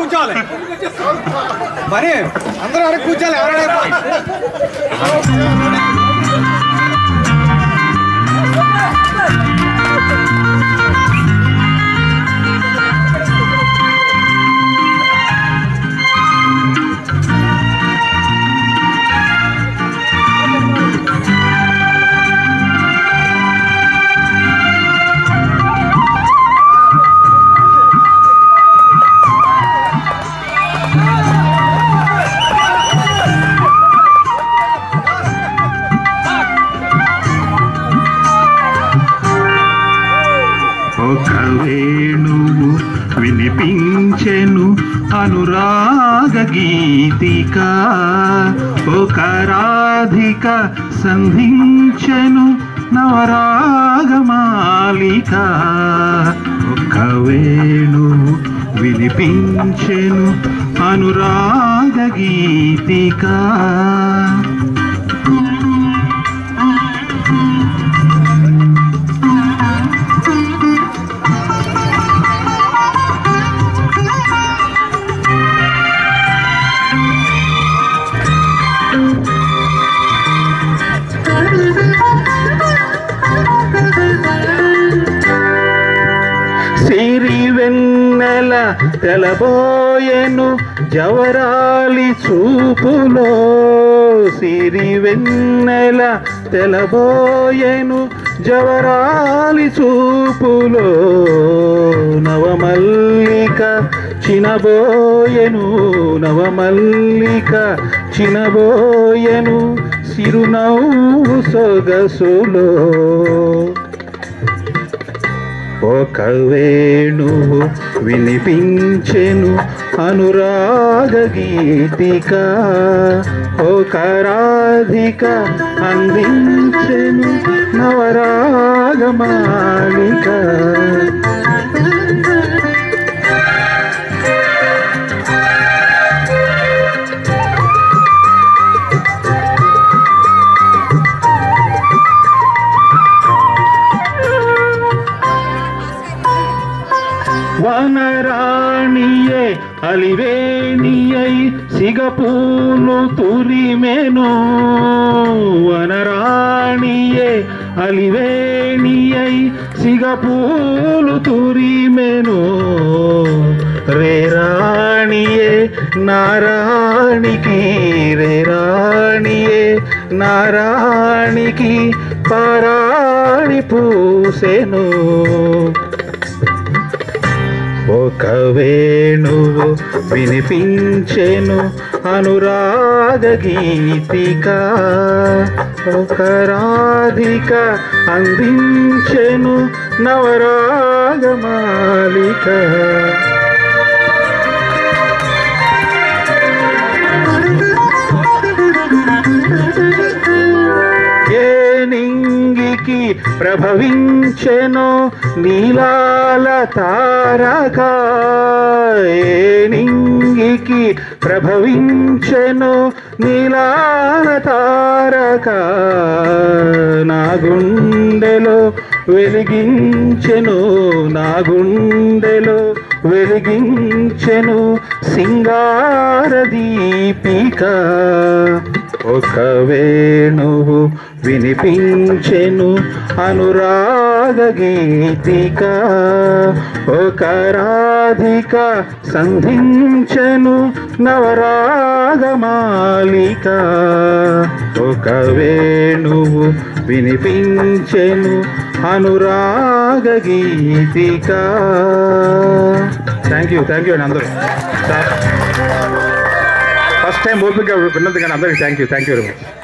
కూర్చోవాలి మరి అందరూ అక్కడ కూర్చోవాలి ఎవరైనా ఒక వేణువు వినిపించెను అనురాగ గీతిక ఒక రాధిక సంధించెను నవరాగమాలిక ఒక వేణువు వినిపించెను అనురాగ గీతిక సిరి వెన్నెల తెలబోయెను జవరాలి చూపులో సిరి వెన్నెల తెలబోయెను జవరాలి చూపులో నవమల్లిక చినబోయెను నవమల్లిక చినబోయెను సిరునవ్వు సొగసులో ఒక వేణువు వినిపించెను అనురాగ గీతిక ఒక రాధిక అందించెను నవరాగమాలిక వనరాణియే అలివేణియై సిగపూలు తురిమెను వనరాణియే అలివేణియై సిగపూలు తురిమెను రేరాణియే నారాణికి రేరాణియే నారాణికి పరాణి పూసెను ఒక వేణువు వినిపించెను అనురాగ గీతిక ఒక రాధిక అందించెను నవరాగమాలిక ఏ నింగికి ప్రభవించెను నీలాల తారక ఏ నింగికి ప్రభవించెను నీలాల తారక నా గుండెలో వెలిగించెను నా గుండెలో వెలిగించెను సింగార దీపిక ఒక వేణువు వినిపించెను అనురాగ గీతిక ఒక రాధిక సంధించెను నవరాగమాలిక ఒక వేణువు వినిపించెను అనురాగ గీతిక థ్యాంక్ యూ థ్యాంక్ యూ అండి అందరూ సార్ ఫస్ట్ టైం ఓపిక విన్నది కానీ అందరికీ thank you thank you very much